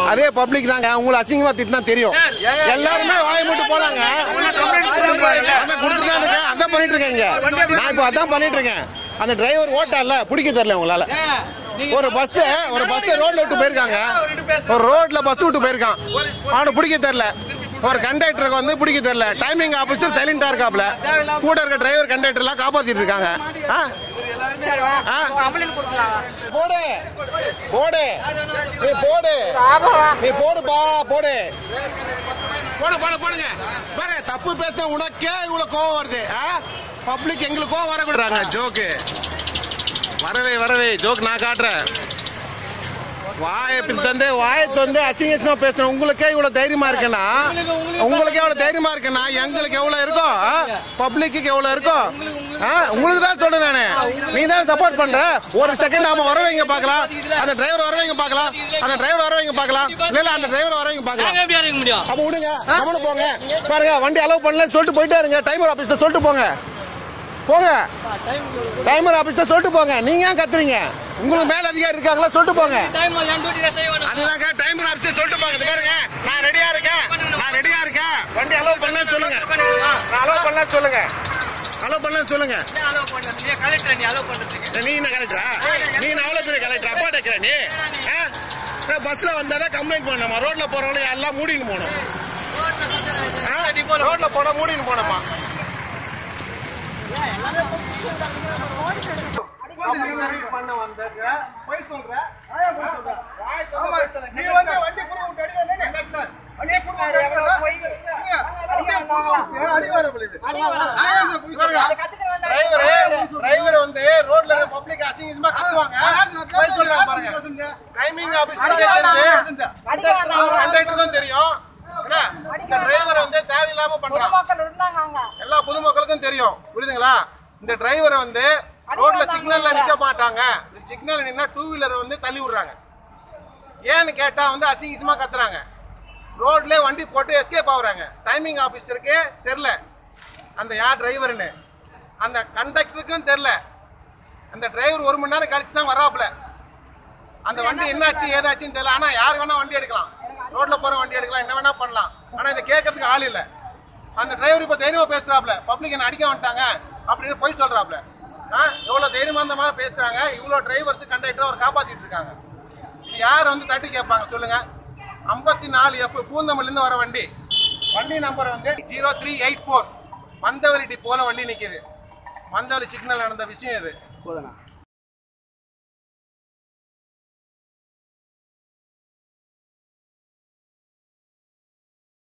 அதே பப்ளிக் தாங்க உங்களை அசிங்கமா திட்டினா தெரியும் எல்லாருமே வாய் மூட்டு போலாங்க அதான் கொடுத்துருக்கானுங்க அதான் பண்ணிட்டு இருக்கேங்க நான் இப்போ அதான் பண்ணிட்டு இருக்கேன் அந்த டிரைவர் ஓட்டால பிடிக்க தெரியல உங்களால ஒரு பஸ் ஒரு பஸ் ரோட்ல விட்டு போயிருக்காங்க ஒரு ரோட்ல பஸ் விட்டு போயிருக்கான் அவனை பிடிக்க தெரியல ஒரு கண்டக்டருக்கு வந்து பிடிக்க தெரியல டைமிங் ஆஃபீஸர் சைலண்டா இருக்காப்ல கூட இருக்க டிரைவர் கண்டக்டர் எல்லாம் காப்பாத்திட்டு இருக்காங்க ஆ? ஆ? போடு போடு நீ போடு நீ போடுப்பா போடு போடு போடு போடுங்க பாரு தப்பு பேச உனக்கே இவ்வளவு கோவம் வருது பப்ளிக் எங்களுக்கு கோவம் வரக்கூடாங்க ஜோக்கு வரவே வரவே ஜோக் நான் காட்டுறேன் வாயை தந்து வாயை தந்து அசிங்க அசிங்கமா பேசுறேன் உங்களுக்கே இவ்வளவு தைரியமா இருக்குன்னா உங்களுக்கே எவ்வளவு தைரியமா இருக்குன்னா எங்களுக்கு எவ்வளவு இருக்கும் பப்ளிக்கு எவ்வளவு இருக்கும் ஆ, உங்களுக்கு தான் சொல்றேன் நானு நீ தான் சப்போர்ட் பண்ற ஒரு செகண்ட் நாம வரவைங்க பார்க்கலாம் அந்த டிரைவர் வரவைங்க பார்க்கலாம் அந்த டிரைவர் வரவைங்க பார்க்கலாம் இல்ல இல்ல அந்த டிரைவர் வரவைங்க பார்க்கலாம் எப்படி இறங்க முடியும் அப்ப விடுங்க கவனம் போங்க பாருங்க வண்டி அலோவ் பண்ணலன்னு சொல்லிட்டு போயிட்டே இருங்க டைமர் ஆபீஸ்ல சொல்லிட்டு போங்க போங்க டைமர் ஆபீஸ்ல சொல்லிட்டு போங்க நீங்க ஏன் கத்துறீங்க உங்களுக்கு மேல அதிகாரி இருக்காங்களா சொல்லிட்டு போங்க டைம் என் டியூட்டி செய்யணும் அதுதாங்க டைமர் ஆபீஸ்ல சொல்லிட்டு போங்க இது பாருங்க நான் ரெடியா இருக்கேன் நான் ரெடியா இருக்கேன் வண்டி அலோவ் பண்ணலன்னு சொல்லுங்க நான் அலோவ் பண்ணலன்னு சொல்லுங்க அலோவ் பண்ணலன்னு சொல்லுங்க கலெக்டர் நீ அலோவ் பண்றதுக்கு நீ என்ன கலெக்டரா நீ நான் அவ்வளவு பெரிய கலெக்டர் அப்பா டேக்கிற நீ பஸ்ல வந்தாதான் கம்ப்ளைண்ட் பண்ணணுமா ரோட்ல போறவங்கள எல்லாம் மூடின்னு போகணும் ரோட்ல போனா மூடின்னு போனோமா பண்ண வந்திருக்கிற போய் சொல்ற நீ வந்து வண்டி குறு விட்டு அடி வந்தே டிரைவர் வந்து ரோட்ல இருக்க பப்ளிக் அசிங்கமா கத்துவாங்க போய் சொல்றாங்க பாருங்க டைமிங் ஆபீஸ் கண்டக்டருக்கும் தெரியும் என்ன? இந்த டிரைவர் வந்து தேவையில்லாம பண்றான் எல்லா பொதுமக்களுக்கும் தெரியும் புரியுதுங்களா இந்த டிரைவரை வந்து ரோட்ல சிக்னல்ல நிக்க மாட்டாங்க சிக்னல் நின்னா டூ வீலரை வந்து தள்ளி விடுறாங்க ஏன்னு கேட்டா வந்து அசிங்கமா கத்துறாங்க ரோட்ல வண்டி போட்டு எஸ்கேப் ஆகுறாங்க டைமிங் ஆபீசருக்கு தெரில அந்த யார் டிரைவர்னு அந்த கண்டக்டருக்கும் தெரில அந்த டிரைவர் ஒரு மணி நேரம் கழிச்சு தான் வராப்புல அந்த வண்டி என்னாச்சு ஏதாச்சுன்னு தெரியல ஆனா யார் வேணா வண்டி எடுக்கலாம் ரோட்ல போற வண்டி எடுக்கலாம் என்ன வேணா பண்ணலாம் ஆனா இதை கேட்கறதுக்கு ஆள் இல்ல அந்த டிரைவர் இப்ப தைரியமா பேசுறாப்ல பப்ளிக் என்ன அடிக்க வந்துட்டாங்க அப்படின்னு போய் சொல்றாப்ல ஆ, எவ்வளவு தைரியமா அந்த மாதிரி பேசுறாங்க இவ்வளவு டிரைவர்ஸ் கண்டக்டர் அவர் காப்பாத்திட்டு இருக்காங்க இது யார் வந்து தட்டி கேட்பாங்க சொல்லுங்க ஐம்பத்தி நாலு எஃப் பூந்தமல்லிருந்து வர வண்டி வண்டி நம்பர் வந்து ஜீரோ த்ரீ எயிட் ஃபோர் மந்தவரிட்டி போல வண்டி நிக்குது மந்தவரி சிக்னல் நடந்த விஷயம் இது